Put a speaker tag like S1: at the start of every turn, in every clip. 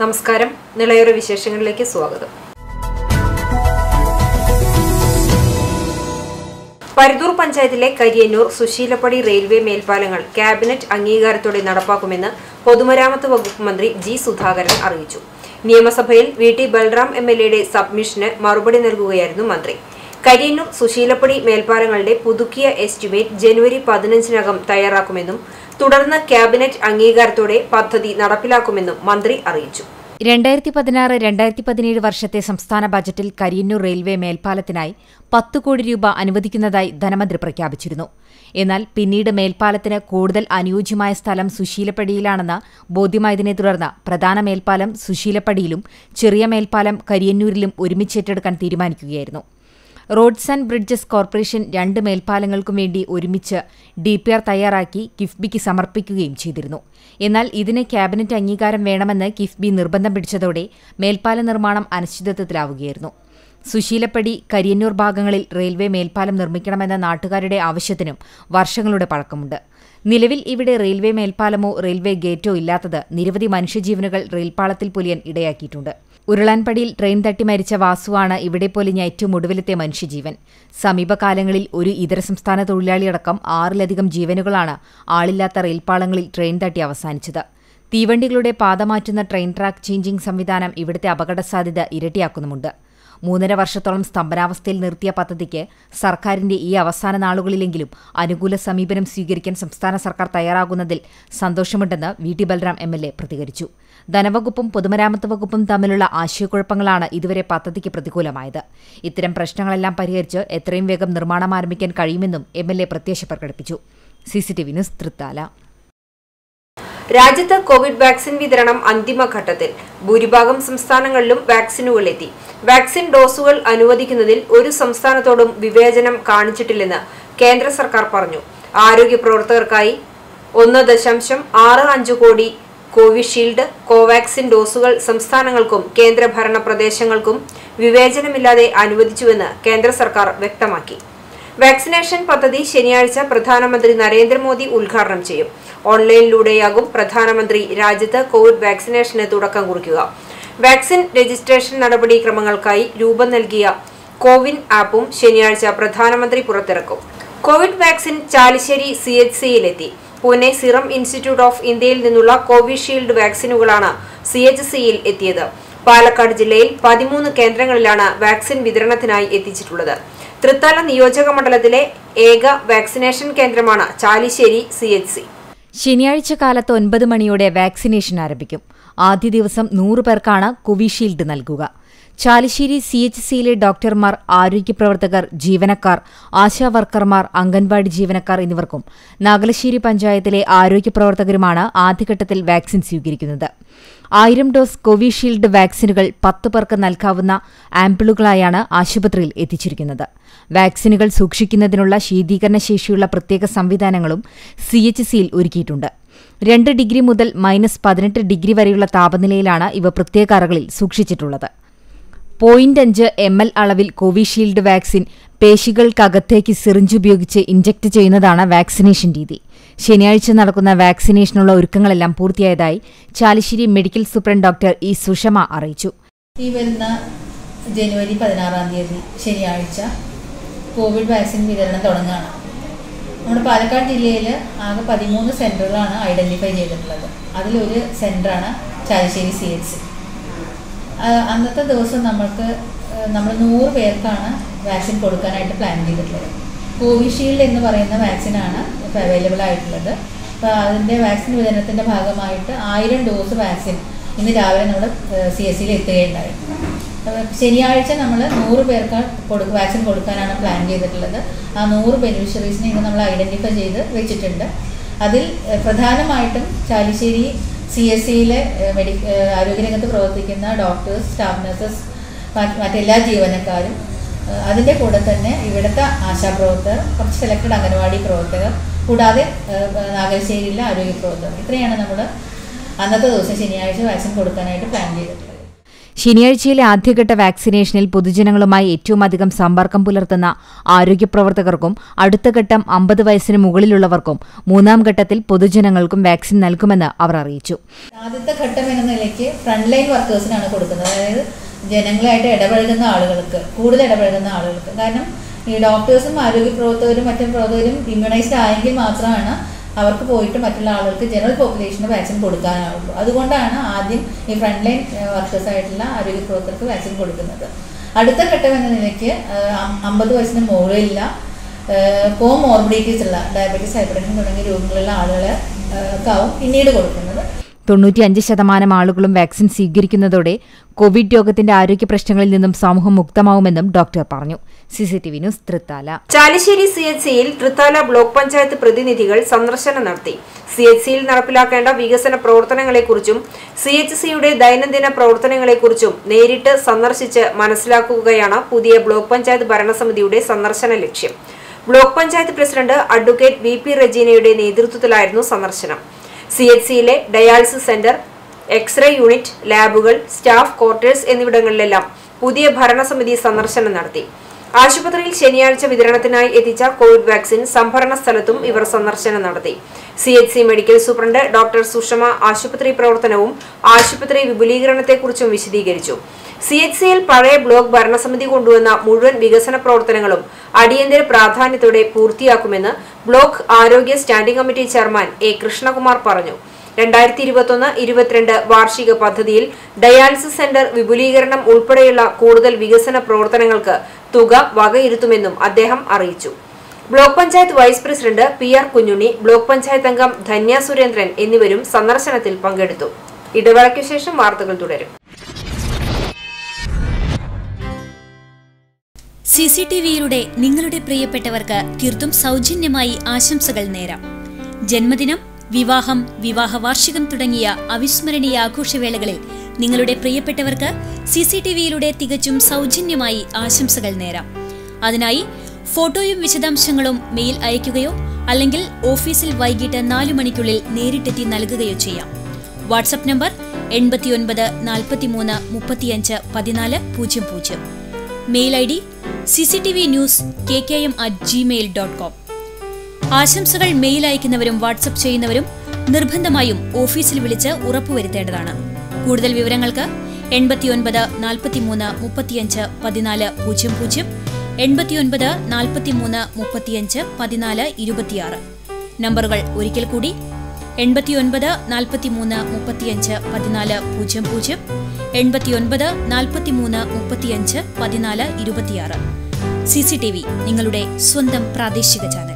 S1: നമസ്കാരം നിളയൊരു വിശേഷങ്ങളിലേക്ക് സ്വാഗതം പരിദൂർ പഞ്ചായത്തിലെ കരിയന്നൂർ സുശീലപ്പടി റെയിൽവേ മേൽപ്പാലങ്ങൾ ക്യാബിനറ്റ് അംഗീകാരത്തോടെ നടപ്പാക്കുമെന്ന് പൊതുമരാമത്ത് വകുപ്പ് മന്ത്രി ജി സുധാകരൻ അറിയിച്ചു നിയമസഭയിൽ V T Balram M L എയുടെ സബ്മിഷന് മറുപടി നൽകുകയായിരുന്നു മന്ത്രി കരിയന്നൂർ സുശീലപ്പടി മേൽപ്പാലങ്ങളുടെ പുതുക്കിയ എസ്റ്റിമേറ്റ് ജനുവരി പതിനഞ്ചിനകം തയ്യാറാക്കുമെന്നും തുടർന്ന് ക്യാബിനറ്റ് അംഗീകാരത്തോടെ പദ്ധതി നടപ്പിലാക്കുമെന്നും മന്ത്രി അറിയിച്ചു
S2: രണ്ടായിരത്തി പതിനാറ് രണ്ടായിരത്തി പതിനേഴ് വർഷത്തെ സംസ്ഥാന ബജറ്റിൽ കരിയന്നൂർ റെയിൽവേ മേൽപ്പാലത്തിനായി പത്ത് കോടി രൂപ അനുവദിക്കുന്നതായി ധനമന്ത്രി പ്രഖ്യാപിച്ചിരുന്നു എന്നാൽ പിന്നീട് മേൽപ്പാലത്തിന് കൂടുതൽ അനുയോജ്യമായ സ്ഥലം സുശീലപ്പടിയിലാണെന്ന് ബോധ്യമായതിനെ തുടർന്ന് പ്രധാന മേൽപ്പാലം സുശീലപ്പടിയിലും ചെറിയ മേൽപ്പാലം കരിയന്നൂരിലും ഒരുമിച്ചേറ്റെടുക്കാൻ തീരുമാനിക്കുകയായിരുന്നു റോഡ്സ് ആൻഡ് ബ്രിഡ്ജസ് കോർപ്പറേഷൻ രണ്ട് മേൽപ്പാലങ്ങൾക്കും വേണ്ടി ഒരുമിച്ച് ഡി പി ആർ തയ്യാറാക്കി കിഫ്ബിക്ക് സമർപ്പിക്കുകയും ചെയ്തിരുന്നു എന്നാൽ ഇതിന് ക്യാബിനറ്റ് അംഗീകാരം വേണമെന്ന് കിഫ്ബി നിർബന്ധം പിടിച്ചതോടെ മേൽപ്പാല നിർമ്മാണം അനിശ്ചിതത്വത്തിലാവുകയായിരുന്നു സുശീലപ്പടി കരിയന്നൂർ ഭാഗങ്ങളിൽ റെയിൽവേ മേൽപ്പാലം നിർമ്മിക്കണമെന്ന നാട്ടുകാരുടെ ആവശ്യത്തിനും വർഷങ്ങളുടെ പഴക്കമുണ്ട് നിലവിൽ ഇവിടെ റെയിൽവേ മേൽപ്പാലമോ റെയിൽവേ ഗേറ്റോ ഇല്ലാത്തത് നിരവധി മനുഷ്യജീവനുകൾ റെയിൽപാളത്തിൽ പൊലിയാൻ ഇടയാക്കിയിട്ടുണ്ട് ഉരുളാൻപടിയിൽ ട്രെയിൻ തട്ടി മരിച്ച വാസുവാണ് ഇവിടെ പൊലിഞ്ഞ ഏറ്റവും ഒടുവിലത്തെ മനുഷ്യജീവൻ സമീപകാലങ്ങളിൽ ഒരു ഇതര സംസ്ഥാന തൊഴിലാളിയടക്കം ആറിലധികം ജീവനുകളാണ് ആളില്ലാത്ത റെയിൽപാളങ്ങളിൽ ട്രെയിൻ തട്ടി അവസാനിച്ചത് തീവണ്ടികളുടെ പാത മാറ്റുന്ന ട്രെയിൻ ട്രാക്ക് ചേഞ്ചിംഗ് സംവിധാനം ഇവിടുത്തെ അപകടസാധ്യത ഇരട്ടിയാക്കുന്നുമുണ്ട് മൂന്നര വർഷത്തോളം സ്തംഭനാവസ്ഥയിൽ നിർത്തിയ പദ്ധതിക്ക് സർക്കാരിന്റെ ഈ അവസാന നാളുകളിലെങ്കിലും അനുകൂല സമീപനം സ്വീകരിക്കാൻ സംസ്ഥാന സർക്കാർ തയ്യാറാകുന്നതിൽ സന്തോഷമുണ്ടെന്ന് V T Balram M L A പ്രതികരിച്ചു ധനവകുപ്പും പൊതുമരാമത്ത് വകുപ്പും തമ്മിലുള്ള ആശയക്കുഴപ്പങ്ങളാണ് ഇതുവരെ പദ്ധതിക്ക് പ്രതികൂലമായത് ഇത്തരം പ്രശ്നങ്ങളെല്ലാം പരിഹരിച്ച് എത്രയും വേഗം നിർമ്മാണം ആരംഭിക്കാൻ കഴിയുമെന്നും എം എൽ എ പ്രത്യാശ പ്രകടിപ്പിച്ചു സിസിടിവി ന്യൂസ് തൃത്താല
S1: രാജ്യത്ത് കോവിഡ് വാക്സിൻ വിതരണം അന്തിമഘട്ടത്തിൽ ഭൂരിഭാഗം സംസ്ഥാനങ്ങളിലും വാക്സിനുകൾ എത്തി വാക്സിൻ ഡോസുകൾ അനുവദിക്കുന്നതിൽ ഒരു സംസ്ഥാനത്തോടും വിവേചനം കാണിച്ചിട്ടില്ലെന്ന് കേന്ദ്ര സർക്കാർ പറഞ്ഞു ആരോഗ്യ പ്രവർത്തകർക്കായി ഒന്ന് ദശാംശം ആറ് അഞ്ച് കോടി കോവിഷീൽഡ് കോവാക്സിൻ ഡോസുകൾ സംസ്ഥാനങ്ങൾക്കും കേന്ദ്രഭരണ പ്രദേശങ്ങൾക്കും വിവേചനമില്ലാതെ അനുവദിച്ചുവെന്ന് കേന്ദ്ര സർക്കാർ വ്യക്തമാക്കി വാക്സിനേഷൻ പദ്ധതി ശനിയാഴ്ച പ്രധാനമന്ത്രി നരേന്ദ്രമോദി ഉദ്ഘാടനം ചെയ്യും ഓൺലൈനിലൂടെയാകും പ്രധാനമന്ത്രി രാജ്യത്ത് കോവിഡ് വാക്സിനേഷന് തുടക്കം കുറിക്കുക വാക്സിൻ രജിസ്ട്രേഷൻ നടപടിക്രമങ്ങൾക്കായി രൂപം നൽകിയ കോവിൻ ആപ്പും ശനിയാഴ്ച പ്രധാനമന്ത്രി പുറത്തിറക്കും Covid vaccine Chalissery C H സിയിലെത്തി പൂനെ സിറം ഇൻസ്റ്റിറ്റ്യൂട്ട് ഓഫ് ഇന്ത്യയിൽ നിന്നുള്ള കോവിഷീൽഡ് വാക്സിനുകളാണ് സി എച്ച് സിയിൽ എത്തിയത് പാലക്കാട് ജില്ലയിൽ പതിമൂന്ന് കേന്ദ്രങ്ങളിലാണ് വാക്സിൻ വിതരണത്തിനായി എത്തിച്ചിട്ടുള്ളത് തൃത്താല നിയോജക മണ്ഡലത്തിലെ ഏക വാക്സിനേഷൻ കേന്ദ്രമാണ് ചാലിശ്ശേരി സി എച്ച് സി
S2: ശനിയാഴ്ച കാലത്ത് ഒൻപത് മണിയോടെ വാക്സിനേഷൻ ആരംഭിക്കും ആദ്യ ദിവസം നൂറ് പേർക്കാണ് കോവിഷീൽഡ് നൽകുക ചാലിശ്ശേരി സി എച്ച് സിയിലെ ഡോക്ടർമാർ ആരോഗ്യപ്രവർത്തകർ ജീവനക്കാർ ആശാ വർക്കർമാർ അംഗൻവാടി ജീവനക്കാർ എന്നിവർക്കും നാഗലശ്ശേരി പഞ്ചായത്തിലെ ആരോഗ്യപ്രവർത്തകരുമാണ് ആദ്യഘട്ടത്തിൽ വാക്സിൻ സ്വീകരിക്കുന്നത് ആയിരം ഡോസ് കോവിഷീൽഡ് വാക്സിനുകൾ പത്ത് പേർക്ക് നൽകാവുന്ന ആംപിളുകളായാണ് ആശുപത്രിയിൽ എത്തിച്ചിരിക്കുന്നത് വാക്സിനുകൾ സൂക്ഷിക്കുന്നതിനുള്ള ശീതീകരണ ശേഷിയുള്ള പ്രത്യേക സംവിധാനങ്ങളും സി എച്ച് സിയിൽ ഒരുക്കിയിട്ടുണ്ട് രണ്ട് ഡിഗ്രി മുതൽ മൈനസ് പതിനെട്ട് ഡിഗ്രി വരെയുള്ള താപനിലയിലാണ് ഇവ പ്രത്യേക അറകളിൽ സൂക്ഷിച്ചിട്ടുള്ളത് പോയിന്റ് അഞ്ച് എം എൽ അളവിൽ കോവിഷീൽഡ് വാക്സിൻ പേശികൾക്കകത്തേക്ക് സിറിഞ്ച് ഉപയോഗിച്ച് ഇഞ്ചക്ട് ചെയ്യുന്നതാണ് വാക്സിനേഷൻ രീതി ശനിയാഴ്ച നടക്കുന്ന വാക്സിനേഷനുള്ള ഒരുക്കങ്ങളെല്ലാം പൂർത്തിയായതായി Chalissery medical superintendent doctor E Sushama അറിയിച്ചു
S3: ഈ വരുന്ന ജനുവരി പതിനാറാം തീയതി ശനിയാഴ്ച കോവിഡ് വാക്സിൻ വിതരണം തുടങ്ങുകയാണ് നമ്മുടെ പാലക്കാട് ജില്ലയിൽ ആകെ പതിമൂന്ന് സെൻറ്ററുകളാണ് ഐഡൻറ്റിഫൈ ചെയ്തിട്ടുള്ളത് അതിലൊരു സെൻറ്ററാണ് ചാലിശ്ശേരി സി എച്ച് സി അന്നത്തെ ദിവസം നമ്മൾക്ക് നമ്മൾ നൂറ് പേർക്കാണ് വാക്സിൻ കൊടുക്കാനായിട്ട് പ്ലാൻ ചെയ്തിട്ടുള്ളത് കോവിഷീൽഡ് എന്ന് പറയുന്ന വാക്സിനാണ് ഇപ്പോൾ അവൈലബിൾ ആയിട്ടുള്ളത് അപ്പോൾ അതിൻ്റെ വാക്സിൻ വിതരണത്തിൻ്റെ ഭാഗമായിട്ട് ആയിരം ഡോസ് വാക്സിൻ ഇന്ന് രാവിലെ നമ്മൾ സി എസ് സിയിൽ എത്തുകയുണ്ടായി ശനിയാഴ്ച നമ്മൾ നൂറ് പേർക്ക് കൊടുക്ക വാക്സിൻ കൊടുക്കാനാണ് പ്ലാൻ ചെയ്തിട്ടുള്ളത് ആ നൂറ് ബെനിഫിഷ്യറീസിനെ ഇന്ന് നമ്മൾ ഐഡൻറ്റിഫൈ ചെയ്ത് വെച്ചിട്ടുണ്ട് അതിൽ പ്രധാനമായിട്ടും ചാലിശ്ശേരി സി എസ് സിയിലെ മെഡി ആരോഗ്യരംഗത്ത് പ്രവർത്തിക്കുന്ന ഡോക്ടേഴ്സ് സ്റ്റാഫ് നഴ്സസ് മറ്റെല്ലാ ജീവനക്കാരും അതിൻ്റെ കൂടെ തന്നെ ഇവിടുത്തെ ആശാപ്രവർത്തകർ കുറച്ച് സെലക്റ്റഡ് അംഗനവാടി പ്രവർത്തകർ കൂടാതെ നാഗശ്ശേരിയിലെ ആരോഗ്യ പ്രവർത്തകർ ഇത്രയാണ് നമ്മൾ അന്നത്തെ ദിവസം ശനിയാഴ്ച വാക്സിൻ കൊടുക്കാനായിട്ട് പ്ലാൻ ചെയ്തിട്ടുള്ളത്
S2: ശനിയാഴ്ചയിലെ ആദ്യഘട്ട വാക്സിനേഷനിൽ പൊതുജനങ്ങളുമായി ഏറ്റവും അധികം സമ്പർക്കം പുലർത്തുന്ന ആരോഗ്യപ്രവർത്തകർക്കും അടുത്ത ഘട്ടം അമ്പത് വയസ്സിന് മുകളിലുള്ളവർക്കും മൂന്നാം ഘട്ടത്തിൽ പൊതുജനങ്ങൾക്കും വാക്സിൻ നൽകുമെന്ന് അവർ അറിയിച്ചു
S3: ആദ്യത്തെ ഘട്ടം എന്ന നിലയ്ക്ക് ഫ്രണ്ട് ലൈൻ വർക്കേഴ്സിനാണ് കൊടുക്കുന്നത് അതായത് ജനങ്ങളായിട്ട് ഇടപഴകുന്ന ആളുകൾക്ക് കൂടുതൽ ഇടപഴകുന്ന ആളുകൾക്ക് കാരണം ഈ ഡോക്ടേഴ്സും ആരോഗ്യ പ്രവർത്തകരും മറ്റും പ്രവർത്തകരും ഇമ്മ്യൂണൈസ്ഡ് ആയെങ്കിൽ മാത്രമാണ് അവർക്ക് പോയിട്ട് മറ്റുള്ള ആളുകൾക്ക് ജനറൽ പോപ്പുലേഷന് വാക്സിൻ കൊടുക്കാനാവുള്ളൂ അതുകൊണ്ടാണ് ആദ്യം ഈ ഫ്രണ്ട് ലൈൻ വർക്കേഴ്സ് ആയിട്ടുള്ള ആരോഗ്യ പ്രവർത്തകർക്ക് വാക്സിൻ കൊടുക്കുന്നത് അടുത്ത ഘട്ടം എന്ന നിലയ്ക്ക് അമ്പത് വയസ്സിന് മുകളിലില്ല കോ മോർബിഡിറ്റീസ് ഉള്ള ഡയബറ്റീസ് ഹൈപ്പർടെൻഷൻ തുടങ്ങിയ രോഗങ്ങളുള്ള ആളുകൾക്കാവും പിന്നീട് കൊടുക്കുന്നത്
S2: തൊണ്ണൂറ്റിയഞ്ച് ശതമാനം ആളുകളും വാക്സിൻ സ്വീകരിക്കുന്നതോടെ കോവിഡ് രോഗത്തിന്റെ ആരോഗ്യ പ്രശ്നങ്ങളിൽ നിന്നും സമൂഹം മുക്തമാവുമെന്നും ഡോക്ടർ പറഞ്ഞു CCTV news Thrithala
S1: Chalissery C H സിയിൽ തൃത്താല ബ്ലോക്ക് പഞ്ചായത്ത് പ്രതിനിധികൾ സന്ദർശനം നടത്തി സി എച്ച് സിയിൽ നടപ്പിലാക്കേണ്ട വികസന പ്രവർത്തനങ്ങളെക്കുറിച്ചും സി എച്ച് സിയുടെ ദൈനംദിന പ്രവർത്തനങ്ങളെക്കുറിച്ചും നേരിട്ട് സന്ദർശിച്ച് മനസ്സിലാക്കുകയാണ് പുതിയ ബ്ലോക്ക് പഞ്ചായത്ത് ഭരണസമിതിയുടെ സന്ദർശന ലക്ഷ്യം block panchayat president advocate V P റജീനയുടെ നേതൃത്വത്തിലായിരുന്നു സന്ദർശനം സി എച്ച് സിയിലെ ഡയാലിസിസ് സെന്റർ എക്സ്റേ യൂണിറ്റ് ലാബുകൾ സ്റ്റാഫ് ക്വാർട്ടേഴ്സ് എന്നിവിടങ്ങളിലെല്ലാം പുതിയ ഭരണസമിതി സന്ദർശനം നടത്തി ആശുപത്രിയിൽ ശനിയാഴ്ച വിതരണത്തിനായി എത്തിച്ച കോവിഡ് വാക്സിൻ സംഭരണ സ്ഥലത്തും ഇവർ സന്ദർശനം നടത്തി C H C medical superintendent doctor Sushama ആശുപത്രി പ്രവർത്തനവും ആശുപത്രി വിപുലീകരണത്തെക്കുറിച്ചും വിശദീകരിച്ചു സി എച്ച് സിയിൽ പഴയ ബ്ലോക്ക് ഭരണസമിതി കൊണ്ടുവന്ന മുഴുവൻ വികസന പ്രവർത്തനങ്ങളും അടിയന്തര പ്രാധാന്യത്തോടെ പൂർത്തിയാക്കുമെന്ന് ബ്ലോക്ക് ആരോഗ്യ standing committee chairman A Krishnakumar പറഞ്ഞു രണ്ടായിരത്തി ഇരുപത്തൊന്ന് ഇരുപത്തിരണ്ട് വാർഷിക പദ്ധതിയിൽ ഡയാലിസിസ് സെന്റർ വിപുലീകരണം ഉൾപ്പെടെയുള്ള കൂടുതൽ വികസന പ്രവർത്തനങ്ങൾക്ക് തുക വകയിരുത്തുമെന്നും അദ്ദേഹം അറിയിച്ചു block panchayat vice president P R Kunjunni block panchayat അംഗം ധന്യ സുരേന്ദ്രൻ എന്നിവരും സന്ദർശനത്തിൽ പങ്കെടുത്തു ഇടവേളയ്ക്കു ശേഷം വാർത്തകൾ തുടരും
S4: സി സി ടി വിയിലൂടെ നിങ്ങളുടെ പ്രിയപ്പെട്ടവർക്ക് തീർത്തും സൗജന്യമായി ആശംസകൾ നേരാം ജന്മദിനം വിവാഹം വിവാഹ വാർഷികം തുടങ്ങിയ അവിസ്മരണീയ ആഘോഷവേളകളിൽ നിങ്ങളുടെ പ്രിയപ്പെട്ടവർക്ക് സി സി ടി വിയിലൂടെ തികച്ചും സൗജന്യമായി ആശംസകൾ നേരാം അതിനായി ഫോട്ടോയും വിശദാംശങ്ങളും മെയിൽ അയയ്ക്കുകയോ അല്ലെങ്കിൽ ഓഫീസിൽ വൈകിട്ട് നാലു മണിക്കുള്ളിൽ നേരിട്ടെത്തി നൽകുകയോ ചെയ്യാം വാട്സപ്പ് നമ്പർ എൺപത്തിയൊൻപത് നാൽപ്പത്തിമൂന്ന് മുപ്പത്തിയഞ്ച് പതിനാല് പൂജ്യം പൂജ്യം mail I D C C T V news K K M at Gmail dot com ആശംസകൾ മെയിൽ അയക്കുന്നവരും വാട്സപ്പ് ചെയ്യുന്നവരും നിർബന്ധമായും ഓഫീസിൽ വിളിച്ച് ഉറപ്പുവരുത്തേണ്ടതാണ് കൂടുതൽ വിവരങ്ങൾക്ക് എൺപത്തിയൊൻപത് നാൽപ്പത്തിമൂന്ന് മുപ്പത്തിയഞ്ച് പതിനാല് പൂജ്യം പൂജ്യം എൺപത്തിയൊൻപത് നാൽപ്പത്തിമൂന്ന് മുപ്പത്തിയഞ്ച് പതിനാല് ഇരുപത്തിയാറ് നമ്പറുകൾ ഒരിക്കൽ കൂടി എൺപത്തിയൊൻപത് നാൽപ്പത്തിമൂന്ന് മുപ്പത്തിയഞ്ച് പതിനാല് പൂജ്യം പൂജ്യം എൺപത്തിയൊൻപത് നാൽപ്പത്തിമൂന്ന് മുപ്പത്തിയഞ്ച് പതിനാല് ഇരുപത്തിയാറ് സി സി ടി വി നിങ്ങളുടെ സ്വന്തം പ്രാദേശിക ചാനൽ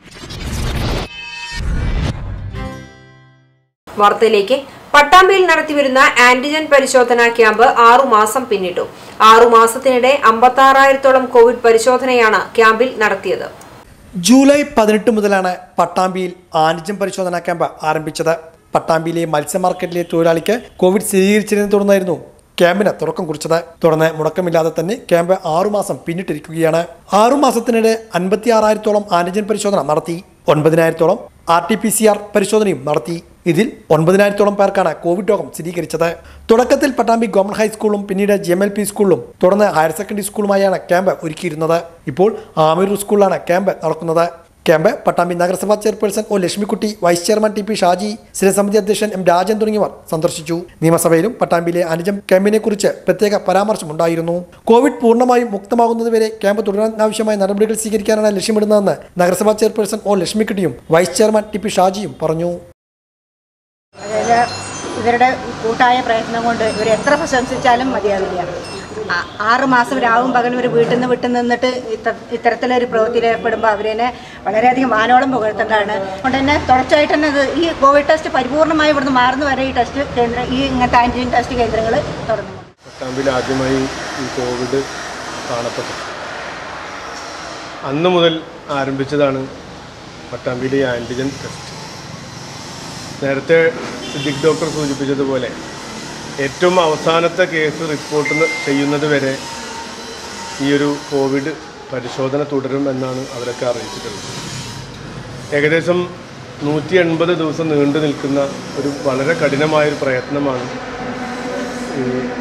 S1: വാർത്തയിലേക്ക് പട്ടാമ്പിയിൽ നടത്തിവരുന്ന ആന്റിജൻ പരിശോധനാ ക്യാമ്പ് ആറുമാസം പിന്നിട്ടു ആറുമാസത്തിനിടെ അമ്പത്തി ആറായിരത്തോളം കോവിഡ് പരിശോധനയാണ് ക്യാമ്പിൽ നടത്തിയത്
S5: ജൂലൈ പതിനെട്ട് മുതലാണ് പട്ടാമ്പിയിൽ ആന്റിജൻ പരിശോധനാ ക്യാമ്പ് ആരംഭിച്ചത് പട്ടാമ്പിയിലെ മത്സ്യ മാർക്കറ്റിലെ തൊഴിലാളിക്ക് കോവിഡ് സ്ഥിരീകരിച്ചതിനെ തുടർന്നായിരുന്നു ക്യാമ്പിന് തുടക്കം കുറിച്ചത് തുടർന്ന് മുടക്കമില്ലാതെ തന്നെ ക്യാമ്പ് ആറുമാസം പിന്നിട്ടിരിക്കുകയാണ് ആറുമാസത്തിനിടെ അൻപത്തി ആറായിരത്തോളം ആന്റിജൻ പരിശോധന നടത്തി ഒൻപതിനായിരത്തോളം R T P C R പരിശോധനയും നടത്തി ഇതിൽ ഒൻപതിനായിരത്തോളം പേർക്കാണ് കോവിഡ് രോഗം സ്ഥിരീകരിച്ചത് തുടക്കത്തിൽ പട്ടാമ്പി ഗവൺമെന്റ് ഹൈസ്കൂളും പിന്നീട് ജി എം എൽ പി സ്കൂളിലും തുടർന്ന് ഹയർ സെക്കൻഡറി സ്കൂളുമായാണ് ക്യാമ്പ് ഒരുക്കിയിരുന്നത് ഇപ്പോൾ ആമീർ സ്കൂളിലാണ് ക്യാമ്പ് നടക്കുന്നത് ക്യാമ്പ് പട്ടാമ്പി നഗരസഭാ chairperson O Lakshmikutty vice chairman T P Shaji സ്ഥിരസമിതി അധ്യക്ഷൻ എം രാജൻ തുടങ്ങിയവർ സന്ദർശിച്ചു നിയമസഭയിലും പട്ടാമ്പിയിലെ അനുജം ക്യാമ്പിനെ കുറിച്ച് പ്രത്യേക പരാമർശമുണ്ടായിരുന്നു കോവിഡ് പൂർണ്ണമായും മുക്തമാകുന്നതുവരെ ക്യാമ്പ് തുടരാനാവശ്യമായ നടപടികൾ സ്വീകരിക്കാനാണ് ലക്ഷ്യമിടുന്നതെന്ന് നഗരസഭാ ചെയർപേഴ്സൺ ഒ ലക്ഷ്മിക്കുട്ടിയും വൈസ് ചെയർമാൻ ടി പി ഷാജിയും പറഞ്ഞു
S6: അതായത് ഇവരുടെ കൂട്ടായ പ്രയത്നം കൊണ്ട് ഇവർ എത്ര പ്രശംസിച്ചാലും മതിയാവില്ല ആ- ആറ് മാസം രാവും പകലും ഒരു വീട്ടിൽ നിന്ന് വിട്ടു നിന്നിട്ട് ഇത്ത ഇത്തരത്തിലൊരു പ്രവൃത്തിയിൽ ഏർപ്പെടുമ്പോൾ അവരെ വളരെയധികം മാനോളം പുകഴ്ത്തേണ്ടതാണ് അതുകൊണ്ട് തന്നെ തുടർച്ചയായിട്ട് തന്നെ ഇത് ഈ കോവിഡ് ടെസ്റ്റ് പരിപൂർണമായി ഇവിടുന്ന് മാറുന്ന വരെ ഈ ടെസ്റ്റ് കേന്ദ്ര ഈ ഇങ്ങനത്തെ ആൻറ്റിജൻ ടെസ്റ്റ് കേന്ദ്രങ്ങൾ തുറന്നു
S7: പട്ടാമ്പിയിൽ ആദ്യമായി ഈ കോവിഡ് കാണപ്പെട്ടു അന്ന് മുതൽ ആരംഭിച്ചതാണ് പട്ടാമ്പിയിലെ ആൻറ്റിജൻ ടെസ്റ്റ് നേരത്തെ സിദ്ദിഖ് ഡോക്ടർ സൂചിപ്പിച്ചതുപോലെ ഏറ്റവും അവസാനത്തെ കേസ് റിപ്പോർട്ട് ചെയ്യുന്നത് വരെ ഈ ഒരു കോവിഡ് പരിശോധന തുടരും എന്നാണ് അവരൊക്കെ അറിയിച്ചിട്ടുള്ളത് ഏകദേശം നൂറ്റി എൺപത് ദിവസം നീണ്ടു നിൽക്കുന്ന ഒരു വളരെ കഠിനമായൊരു പ്രയത്നമാണ് ഈ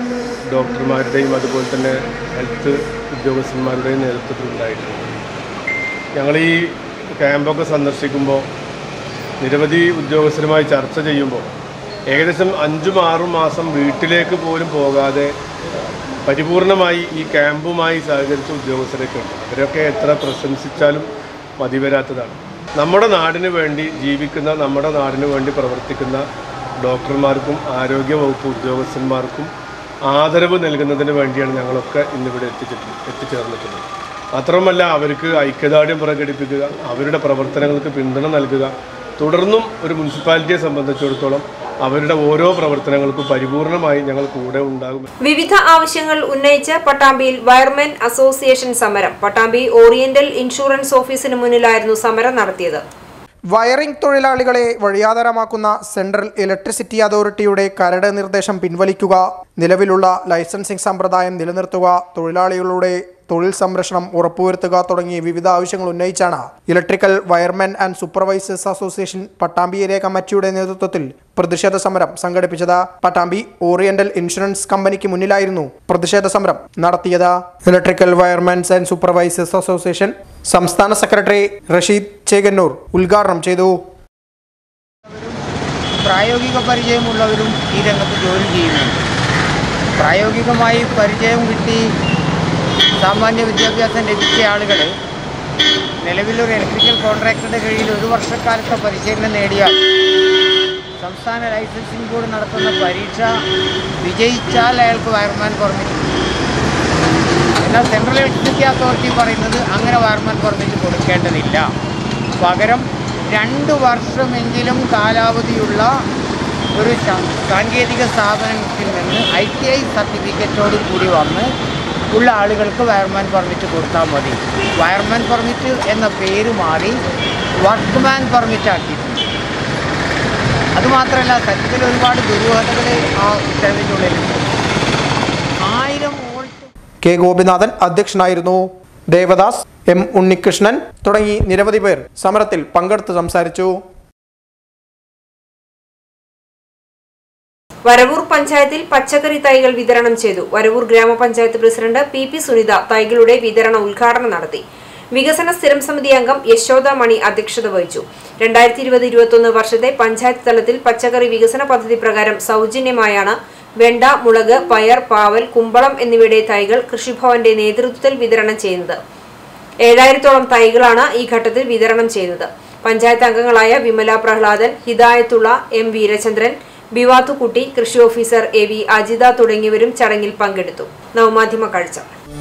S7: ഡോക്ടർമാരുടെയും അതുപോലെ തന്നെ ഹെൽത്ത് ഉദ്യോഗസ്ഥന്മാരുടെയും നേതൃത്വത്തിലുണ്ടായിട്ടുണ്ട് ഞങ്ങൾ ഈ ക്യാമ്പൊക്കെ സന്ദർശിക്കുമ്പോൾ നിരവധി ഉദ്യോഗസ്ഥരുമായി ചർച്ച ചെയ്യുമ്പോൾ ഏകദേശം അഞ്ചും ആറും മാസം വീട്ടിലേക്ക് പോലും പോകാതെ പരിപൂർണമായി ഈ ക്യാമ്പുമായി സഹകരിച്ച ഉദ്യോഗസ്ഥരൊക്കെ ഉണ്ട് അവരൊക്കെ എത്ര പ്രശംസിച്ചാലും മതി വരാത്തതാണ് നമ്മുടെ നാടിന് വേണ്ടി ജീവിക്കുന്ന നമ്മുടെ നാടിന് വേണ്ടി പ്രവർത്തിക്കുന്ന ഡോക്ടർമാർക്കും ആരോഗ്യ വകുപ്പ് ഉദ്യോഗസ്ഥന്മാർക്കും ആദരവ് നൽകുന്നതിന് വേണ്ടിയാണ് ഞങ്ങളൊക്കെ ഇന്നിവിടെ എത്തിച്ചിട്ട് എത്തിച്ചേർന്നിട്ടുള്ളത് മാത്രമല്ല അവർക്ക് ഐക്യദാർഢ്യം പ്രകടിപ്പിക്കുക അവരുടെ പ്രവർത്തനങ്ങൾക്ക് പിന്തുണ നൽകുക തുടർന്നും ഒരു മുനിസിപ്പാലിറ്റിയെ സംബന്ധിച്ചിടത്തോളം അവരുടെ ഓരോ പ്രവർത്തനങ്ങൾക്കും പരിപൂർണമായി ഞങ്ങൾ കൂടെ ഉണ്ടാകും
S1: വിവിധ ആവശ്യങ്ങൾ ഉന്നയിച്ച് പട്ടാമ്പിയിൽ വയർമെൻ അസോസിയേഷൻ സമരം പട്ടാമ്പി ഓറിയന്റൽ ഇൻഷുറൻസ് ഓഫീസിന് മുന്നിലായിരുന്നു സമരം നടത്തിയത്
S8: വയറിംഗ് തൊഴിലാളികളെ വഴിയാധാരമാക്കുന്ന സെൻട്രൽ ഇലക്ട്രിസിറ്റി അതോറിറ്റിയുടെ കരട് നിർദ്ദേശം പിൻവലിക്കുക നിലവിലുള്ള ലൈസൻസിംഗ് സമ്പ്രദായം നിലനിർത്തുക തൊഴിലാളികളുടെ തൊഴിൽ സംരക്ഷണം ഉറപ്പുവരുത്തുക തുടങ്ങിയ വിവിധ ആവശ്യങ്ങൾ ഉന്നയിച്ചാണ് electrical wiremen and supervisors association Pattambi area കമ്മിറ്റിയുടെ നേതൃത്വത്തിൽ പ്രതിഷേധ സമരം സംഘടിപ്പിച്ചത് പട്ടാമ്പി ഓറിയന്റൽ ഇൻഷുറൻസ് കമ്പനിക്ക് മുന്നിലായിരുന്നു പ്രതിഷേധ സമരം നടത്തിയത് electrical wiremens and supervisors association സംസ്ഥാന സെക്രട്ടറി റഷീദ് ചേകന്നൂർ ഉദ്ഘാടനം ചെയ്തു
S9: പ്രായോഗിക പരിചയമുള്ളവരും ഈ രംഗത്ത് ജോലി ചെയ്യുന്നുണ്ട് പ്രായോഗികമായി പരിചയം കിട്ടി സാമാന്യ വിദ്യാഭ്യാസം ലഭിച്ച ആളുകൾ നിലവിലൊരു ഇലക്ട്രിക്കൽ കോൺട്രാക്ടറുടെ കീഴിൽ ഒരു വർഷക്കാലത്തെ പരിശീലനം നേടിയാൽ സംസ്ഥാന ലൈസൻസിംഗ് ബോർഡ് നടത്തുന്ന പരീക്ഷ വിജയിച്ചാൽ അയാൾക്ക് വയർമാൻ പെർമിറ്റ് എന്നാൽ സെൻട്രൽ ഇലക്ട്രിസിറ്റി അതോറിറ്റി പറയുന്നത് അങ്ങനെ വയർമാൻ പെർമിറ്റ് കൊടുക്കേണ്ടതില്ല പകരം രണ്ട് വർഷമെങ്കിലും കാലാവധിയുള്ള ഒരു ശ- സാങ്കേതിക സ്ഥാപനത്തിൽ നിന്ന് ഐ ടി ഐ സർട്ടിഫിക്കറ്റോട് കൂടി വന്ന് ഉള്ള ആളുകൾക്ക് വയർമാൻ പെർമിറ്റ് കൊടുത്താൽ മതി വയർമാൻ പെർമിറ്റ് എന്ന പേര് മാറി വർക്ക്മാൻ പെർമിറ്റ് ആക്കിയിട്ടുണ്ട് അതുമാത്രമല്ല സത്യത്തിൽ ഒരുപാട് ദുരൂഹതകൾ ആ ഉത്തരവിൻ്റെ ഉള്ളിലുണ്ട് ആയിരം വോൾട്ട്
S8: കെ ഗോപിനാഥൻ അധ്യക്ഷനായിരുന്നു ദേവദാസ് എം ഉണ്ണികൃഷ്ണൻ തുടങ്ങി നിരവധി പേർ സമരത്തിൽ പങ്കെടുത്ത് സംസാരിച്ചു
S1: വരവൂർ പഞ്ചായത്തിൽ പച്ചക്കറി തൈകൾ വിതരണം ചെയ്തു വരവൂർ ഗ്രാമപഞ്ചായത്ത് പ്രസിഡന്റ് പി പി സുനിത തൈകളുടെ വിതരണ ഉദ്ഘാടനം നടത്തി വികസന സ്ഥിരം സമിതി അംഗം യശോദ മണി അധ്യക്ഷത വഹിച്ചു രണ്ടായിരത്തി ഇരുപത് ഇരുപത്തൊന്ന് വർഷത്തെ പഞ്ചായത്ത് തലത്തിൽ പച്ചക്കറി വികസന പദ്ധതി പ്രകാരം സൗജന്യമായാണ് വെണ്ട മുളക് പയർ പാവൽ കുമ്പളം എന്നിവയുടെ തൈകൾ കൃഷിഭവന്റെ നേതൃത്വത്തിൽ വിതരണം ചെയ്യുന്നത് ഏഴായിരത്തോളം തൈകളാണ് ഈ ഘട്ടത്തിൽ വിതരണം ചെയ്യുന്നത് പഞ്ചായത്ത് അംഗങ്ങളായ വിമല പ്രഹ്ലാദൻ ഹിദായത്തുള്ള എം വീരചന്ദ്രൻ ബിവാത്തുകുട്ടി കൃഷി ഓഫീസർ എ വി അജിത തുടങ്ങിയവരും ചടങ്ങിൽ പങ്കെടുത്തു നവമാധ്യമ കാഴ്ച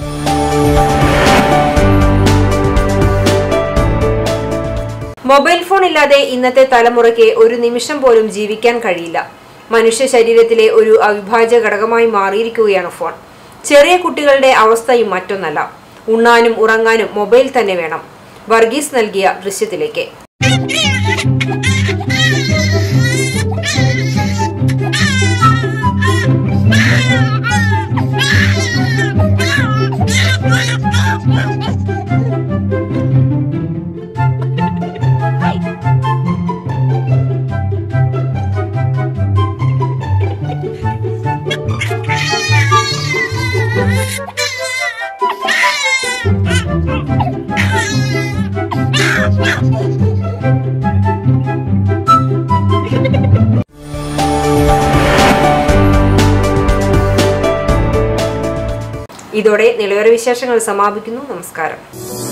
S1: മൊബൈൽ ഫോൺ ഇല്ലാതെ ഇന്നത്തെ തലമുറയ്ക്ക് ഒരു നിമിഷം പോലും ജീവിക്കാൻ കഴിയില്ല മനുഷ്യ ശരീരത്തിലെ ഒരു അവിഭാജ്യ ഘടകമായി മാറിയിരിക്കുകയാണ് ഫോൺ ചെറിയ കുട്ടികളുടെ അവസ്ഥയും മറ്റൊന്നല്ല ഉണ്ണാനും ഉറങ്ങാനും മൊബൈൽ തന്നെ വേണം വർഗീസ് നൽകിയ ദൃശ്യത്തിലേക്ക് ഇതോടെ നിലവര വിശേഷങ്ങൾ സമാപിക്കുന്നു നമസ്കാരം